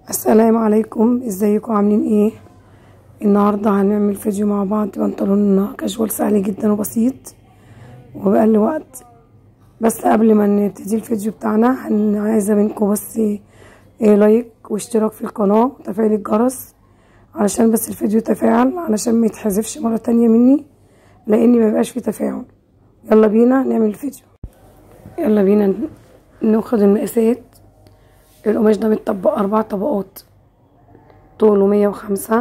السلام عليكم ازيكم عاملين ايه النهارده هنعمل فيديو مع بعض بنطلون كاجوال سهل جدا وبسيط وبأقل وقت بس قبل ما نبتدي الفيديو بتاعنا هن- عايزه منكم بس إيه لايك واشتراك في القناه وتفعيل الجرس علشان بس الفيديو يتفاعل علشان ما يتحذفش مره تانية مني لاني ما بقاش فيه تفاعل يلا بينا نعمل الفيديو يلا بينا ناخد المقاسات القماش ده متطبق أربع طبقات طوله مية وخمسة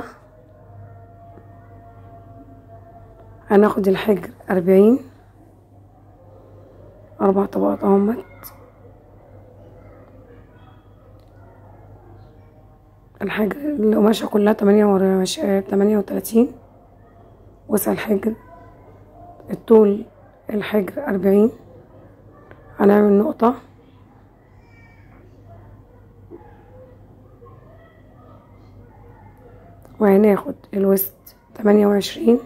هناخد الحجر أربعين أربع طبقات اهمت الحجر القماشة كلها تمانية وعش- تمانية وتلاتين وسع الحجر الطول الحجر أربعين هنعمل نقطة وهناخد الوسط تمانية وعشرين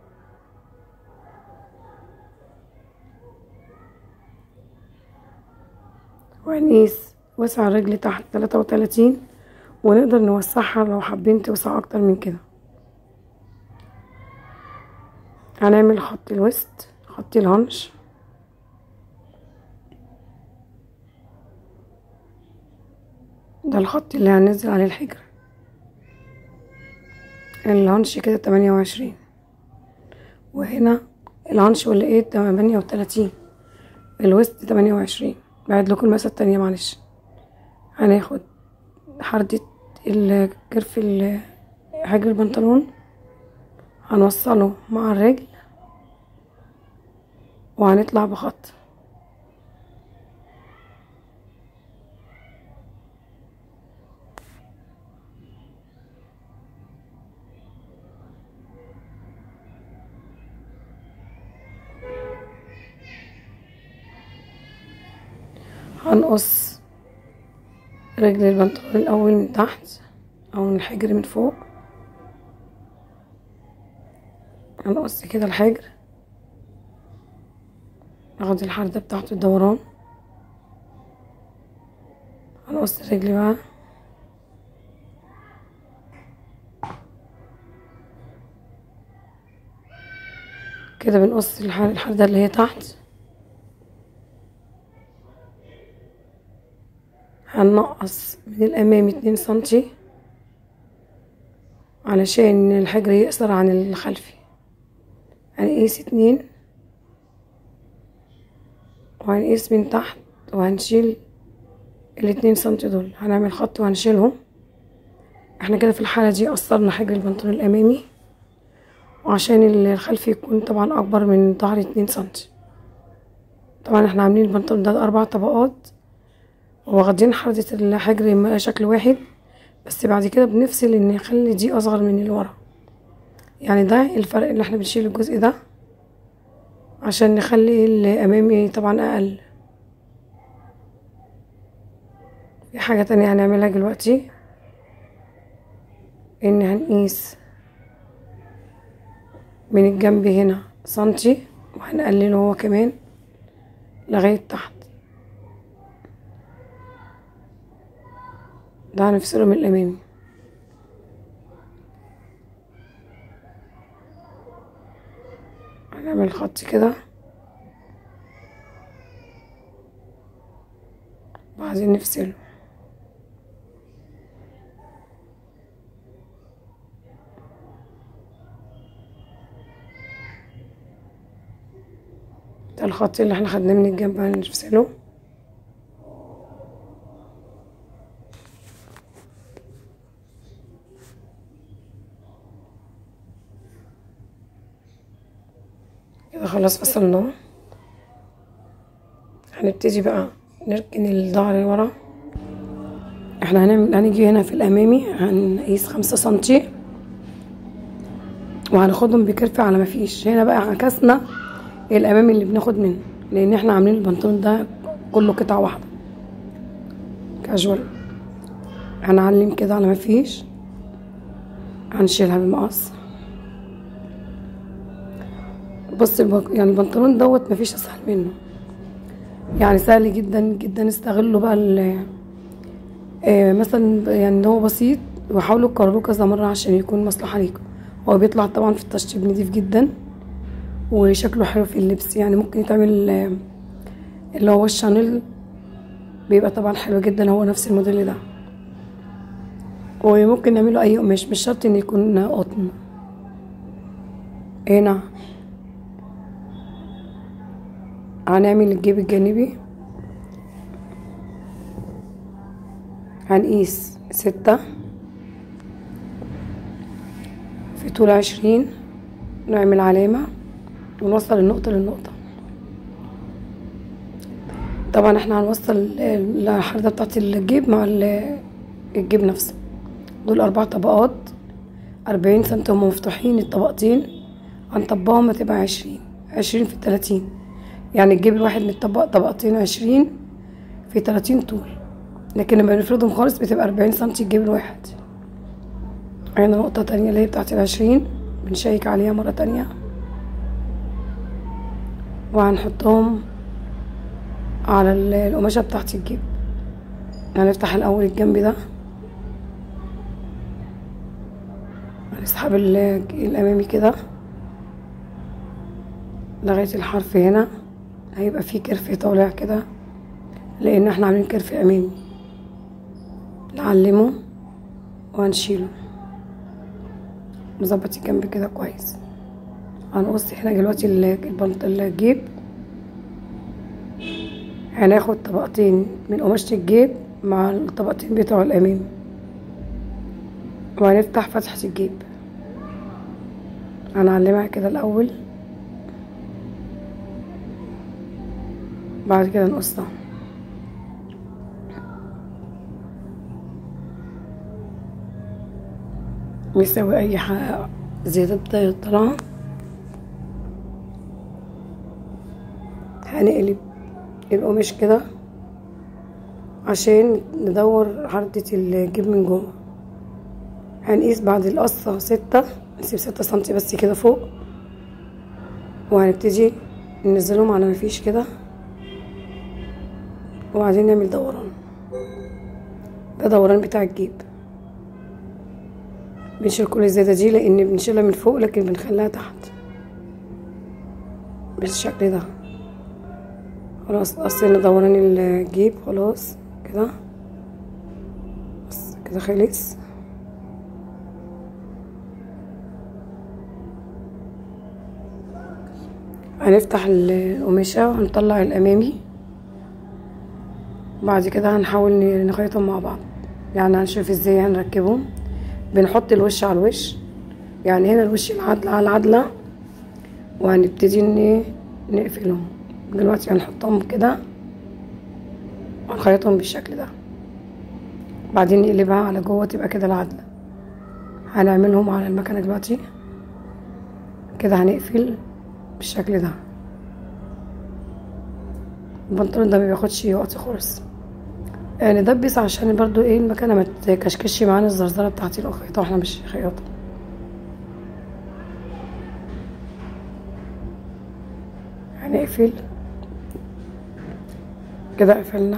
وهنقيس وسع الرجل تحت تلاتة وتلاتين ونقدر نوسعها لو حابين توسع أكتر من كده هنعمل خط الوسط خط الهنش ده الخط اللي هننزل عليه الحجر الهانش كده تمانية وعشرين وهنا الهانش ولا ايه تمانية وتلاتين الوسط تمانية وعشرين بعد لكم المقاسات التانية معلش هناخد حردة الكرف ال- حجر البنطلون هنوصله مع الرجل وهنطلع بخط هنقص رجل البنطلون الأول من تحت أو من الحجر من فوق هنقص كده الحجر ناخد الحردة بتاعته الدوران هنقص الرجل بقى كده بنقص الح- الحردة اللي هي تحت هننقص من الأمام اتنين سنتي علشان الحجر يقصر عن الخلفي هنقيس اتنين وهنقيس من تحت وهنشيل الاتنين سنتي دول هنعمل خط وهنشيلهم احنا كده في الحالة دي قصرنا حجر البنطلون الأمامي وعشان الخلفي يكون طبعا أكبر من ظهر اتنين سنتي طبعا احنا عاملين البنطلون ده أربع طبقات واخدين حردة الحجر شكل واحد بس بعد كده بنفصل ان نخلي دي اصغر من اللي ورا يعني ده الفرق اللي احنا بنشيل الجزء ده عشان نخلي الامامي طبعا اقل في حاجة تانية هنعملها دلوقتي ان هنقيس من الجنب هنا سنتي وهنقلله هو كمان لغاية تحت ده هنفصله من الأمامي هنعمل خط كده وبعدين نفصله ده الخط اللي احنا خدناه من الجنب هنفصله كده خلاص فصلناه هنبتدي بقى نركن الظهر ورا احنا هنعمل هنيجي هنا في الامامي هنقيس خمسة سنتي وهناخدهم بكرفي على ما فيش هنا بقى عكسنا الامامي اللي بناخد منه لان احنا عاملين البنطلون ده كله قطعة واحدة كاجوال هنعلم كده على ما فيش هنشيلها بالمقص بص الب- يعني البنطلون دوت مفيش اسهل منه يعني سهل جدا جدا استغلوا بقى ال- آه مثلا يعني هو بسيط وحاولوا تكرروه كذا مرة عشان يكون مصلحة ليكم هو بيطلع طبعا في التشطيب نضيف جدا وشكله حلو في اللبس يعني ممكن يتعمل آه، اللي هو الشانيل بيبقى طبعا حلو جدا هو نفس الموديل ده وممكن نعمله اي قماش مش شرط ان يكون قطن هنا هنعمل الجيب الجانبي هنقيس ستة في طول عشرين نعمل علامة ونوصل النقطة للنقطة طبعا احنا هنوصل ال- الحردة بتاعت الجيب مع ال- الجيب نفسه دول أربع طبقات أربعين سنتي هما مفتوحين الطبقتين هنطبقهم هتبقى عشرين عشرين في تلاتين يعني الجيب الواحد متطبق طبقتين عشرين في تلاتين طول لكن لما بنفردهم خالص بتبقى أربعين سنتي الجيب الواحد هنا نقطة تانية اللي هي بتاعت العشرين بنشيك عليها مرة تانية وهنحطهم على ال- القماشة بتاعت الجيب هنفتح الأول الجنب ده هنسحب ال- الأمامي كده لغاية الحرف هنا هيبقى فيه كرف طالع كده لأن احنا عاملين كرف أمامي نعلمه وهنشيله نظبط الجنب كده كويس هنقص احنا دلوقتي ال- البنط الجيب هناخد طبقتين من قماشة الجيب مع الطبقتين بتوع الأمام وهنفتح فتحة الجيب هنعلمها كده الأول بعد كده نقصها يساوي أي حاجة زيادة طالعة هنقلب القماش كده عشان ندور عرضة الجيب من جوه هنقيس بعد القصة ستة نسيب ستة سنتي بس كده فوق وهنبتدي ننزلهم على مفيش كده وبعدين نعمل دوران ده دوران بتاع الجيب بنشيل كل الزيادة دي لأن بنشيلها من فوق لكن بنخليها تحت بالشكل ده خلاص قصينا دوران الجيب خلاص كده بس كده خلص هنفتح ال- القماشة وهنطلع الأمامي بعد كده هنحاول ن- نخيطهم مع بعض يعني هنشوف ازاي هنركبهم بنحط الوش على الوش يعني هنا الوش العدلة على العدلة وهنبتدي ن- نقفلهم دلوقتي هنحطهم كده ونخيطهم بالشكل ده بعدين نقلبها على جوه تبقى كده العدلة هنعملهم على المكنة دلوقتي كده هنقفل بالشكل ده البنطلون ده ما بياخدش وقت خالص يعني ندبس عشان برضو ايه المكنة ما تكشكش معانا الزرزرة بتاعتي لو خيطة واحنا مش خياطة هنقفل كده قفلنا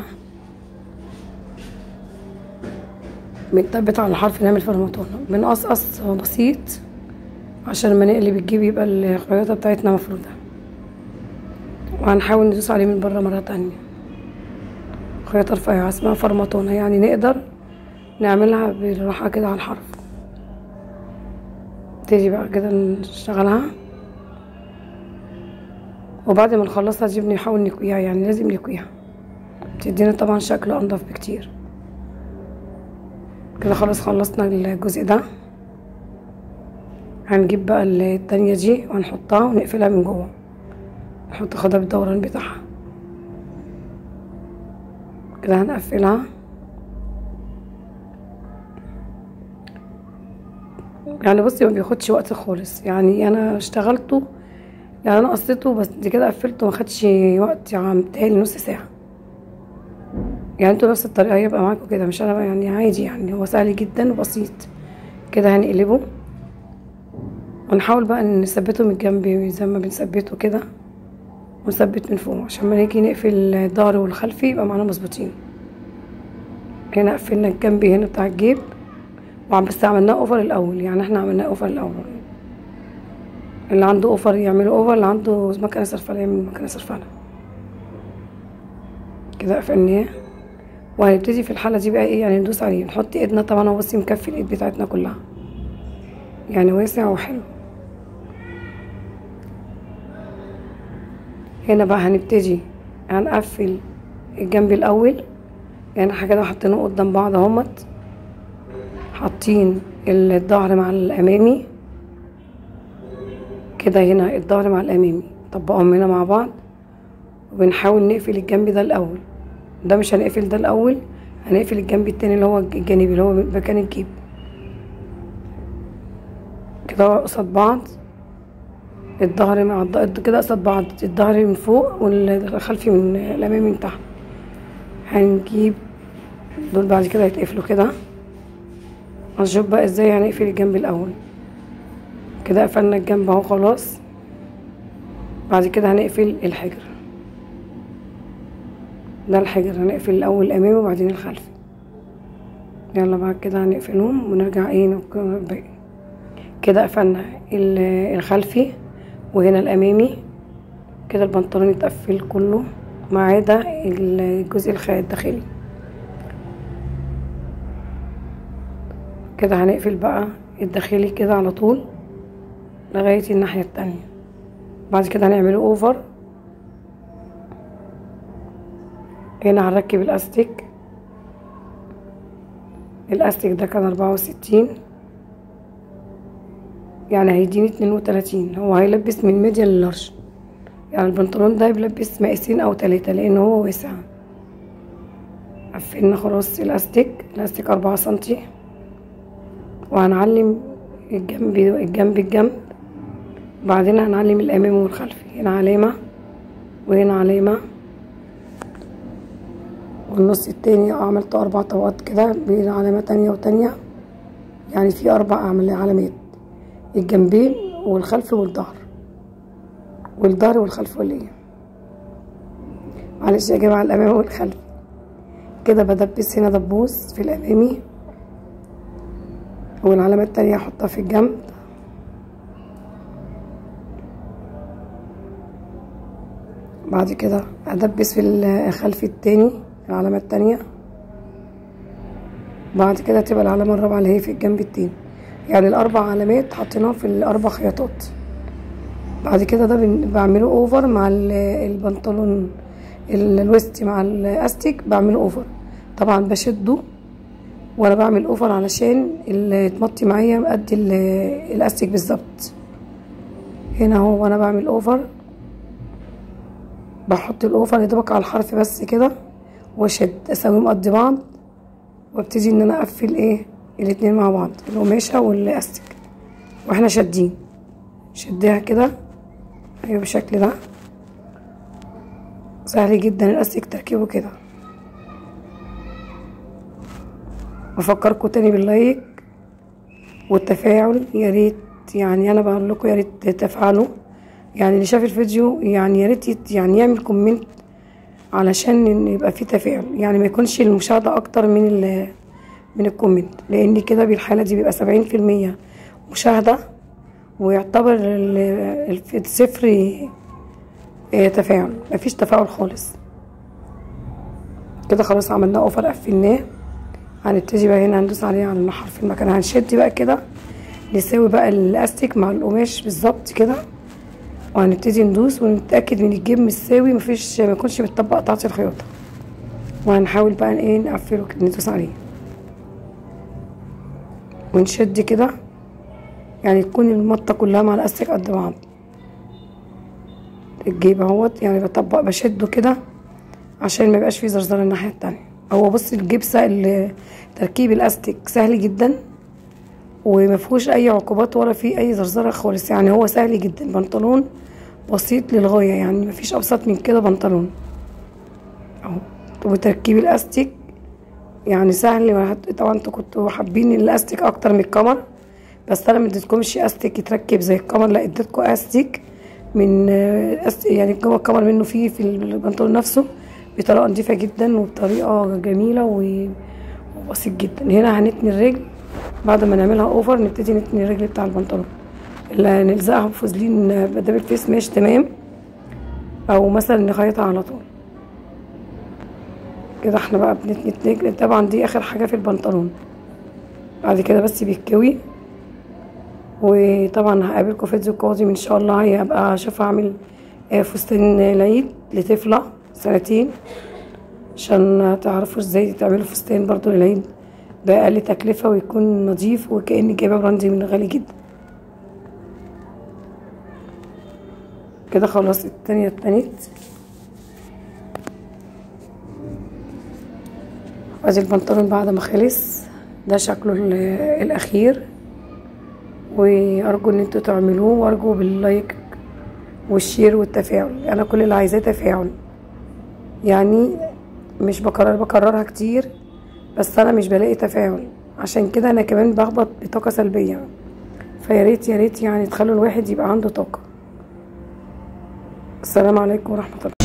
بنثبت على الحرف نعمل فرمطونة بنقصقص بسيط عشان لما نقلب الجيب يبقى الخياطة بتاعتنا مفرودة وهنحاول ندوس عليه من بره مرة تانية خياطة رفيعة اسمها فرمطونة يعني نقدر نعملها بالراحة كده على الحرف نبتدي بقى كده نشتغلها وبعد ما نخلصها دي بنحاول نكويها يعني لازم نكويها بتدينا طبعا شكل انضف بكتير كده خلاص خلصنا الجزء ده هنجيب بقى التانية دي وهنحطها ونقفلها من جوه نحط خضب الدوران بتاعها كده هنقفلها يعني بصي ما بياخدش وقت خالص يعني انا اشتغلته يعني انا قصيته بس دي كده قفلته ما خدش وقت يعني متهيألي نص ساعة يعني انتوا نفس الطريقة هيبقى معاكم كده مش انا بقى يعني عادي يعني هو سهل جدا وبسيط كده هنقلبه ونحاول بقى نثبته من الجنب زي ما بنثبته كده ونثبت من فوق عشان ما نيجي نقفل الظهر والخلفي يبقى معانا مظبوطين هنا قفلنا الجنب هنا بتاع الجيب وعم بس عملناه اوفر الاول يعني احنا عملناه اوفر الاول اللي عنده اوفر يعمله اوفر اللي عنده مكنه سرفانه يعمل مكنه سرفانه كده قفلناه وهنبتدي في الحالة دي بقى ايه يعني ندوس عليه نحط ايدنا طبعا هو بصي مكفي الايد بتاعتنا كلها يعني واسع وحلو هنا بقى هنبتدي هنقفل الجنب الاول يعني احنا كده حاطينه قدام بعض اهمت حاطين الظهر مع الامامي كده هنا الظهر مع الامامي نطبقهم هنا مع بعض وبنحاول نقفل الجنب ده الاول ده مش هنقفل ده الاول هنقفل الجنب التاني اللي هو الجانبي اللي هو مكان الجيب كده قصاد بعض الظهر مع الض- كده قصاد بعض الظهر من فوق والخلفي من الامامي من تحت هنجيب دول بعد كده هيتقفلوا كده هنشوف بقى ازاي هنقفل الجنب الاول كده قفلنا الجنب اهو خلاص بعد كده هنقفل الحجر ده الحجر هنقفل الاول الامامي وبعدين الخلفي يلا بعد كده هنقفلهم ونرجع ايه نك- الباقي كده قفلنا ال- الخلفي وهنا الامامي كده البنطلون اتقفل كله ما عدا الجزء الخ- الداخلي كده هنقفل بقى الداخلي كده على طول لغاية الناحية التانية بعد كده هنعمله اوفر هنا هنركب الاستيك الاستيك ده كان اربعة وستين يعني هيديني اتنين وتلاتين هو هيلبس من ميديا للارج يعني البنطلون ده بيلبس مقاسين او تلاتة لان هو واسع قفلنا خلاص الاستيك الاستيك اربعة سنتي وهنعلم الجنب الجنب الجنب بعدين هنعلم الامامي والخلفي هنا علامة وهنا علامة والنص التاني عملت اربع طبقات كده بين علامة تانية وتانية يعني في اربع اعمل علامات الجنبين والخلف والظهر والظهر والخلف والايه معلش يا جماعة الامامي والخلف كده بدبس هنا دبوس في الامامي والعلامة التانية احطها في الجنب بعد كده ادبس في الخلفي التاني العلامة التانية بعد كده تبقى العلامة الرابعة اللي هي في الجنب التاني يعني الأربع علامات حطيناهم في الأربع خياطات بعد كده ده بن- بعمله اوفر مع ال- البنطلون ال- الويست مع الاستيك بعمله اوفر طبعا بشده وانا بعمل اوفر علشان اللي يتمطي معايا قد ال- الاستيك بالظبط هنا اهو وانا بعمل اوفر بحط الاوفر يا دوبك على الحرف بس كده واشد اسويهم قد بعض وابتدي ان انا اقفل ايه الاتنين مع بعض القماشه والاستيك واحنا شادين شديها كده ايوه بالشكل ده سهل جدا الاستيك تركيبه كده بفكركم تاني باللايك والتفاعل يا ريت يعني انا بقول لكم يا ريت تفعلوا يعني اللي شاف الفيديو يعني يا ريت يت- يعني يعمل كومنت علشان إن يبقى في تفاعل يعني ما يكونش المشاهدة اكتر من ال من الكومنت لان كده بالحالة دي بيبقى سبعين في المية مشاهدة ويعتبر ال- الف- الصفر آه، تفاعل مفيش تفاعل خالص كده خلاص عملناه اوفر قفلناه هنبتدي بقى هنا هندوس عليه على النحر في المكان هنشد بقى كده نساوي بقى الاستيك مع القماش بالظبط كده وهنبتدي ندوس ونتاكد من الجيب مستوي مفيش ما يكونش متطبق قطعه الخياطه وهنحاول بقى ايه نقفله كده ندوس عليه ونشد كده يعني تكون المطه كلها مع الاستيك قد بعض الجيب اهوت يعني بطبق بشده كده عشان ما يبقاش فيه زرزره الناحيه التانية هو بص الجيب سهل تركيب الاستيك سهل جدا وما فيهوش اي عقوبات ولا فيه اي زرزره خالص يعني هو سهل جدا بنطلون بسيط للغايه يعني ما فيش ابسط من كده بنطلون اهو وتركيب الاستيك يعني سهل وهت- طبعا انتوا كنتوا حابين الاستيك اكتر من الكمر بس انا ما اديتكمش استيك يتركب زي الكمر لا اديتكم استيك من آه، أست... يعني جوه الكمر منه فيه في البنطلون نفسه بطريقه نظيفه جدا وبطريقه جميله و... بسيط جدا هنا هنتني الرجل بعد ما نعملها اوفر نبتدي نتني الرجل بتاع البنطلون اللي نلزقها بفوزلين بدل الفيس ماشي تمام او مثلا نخيطها على طول كده احنا بقى بنتني الرجل طبعا دي اخر حاجه في البنطلون بعد كده بس بيتكوي وطبعا هقابلكم فيديو قادم ان شاء الله هيبقى اشوف اعمل فستان العيد لطفله سنتين عشان تعرفوا ازاي تعملوا فستان برضو للعيد بأقل تكلفة ويكون نظيف وكأني جايبة براندي من غالي جدا كده خلاص التانية اتنت ادي البنطلون بعد ما خلص ده شكله الاخير وارجو ان انتوا تعملوه وارجو باللايك والشير والتفاعل انا كل اللي عايزاه تفاعل يعني مش بكرر بكررها كتير بس انا مش بلاقي تفاعل عشان كده انا كمان بهبط بطاقه سلبيه فياريت ياريت يعني تخلوا الواحد يبقى عنده طاقه السلام عليكم ورحمه الله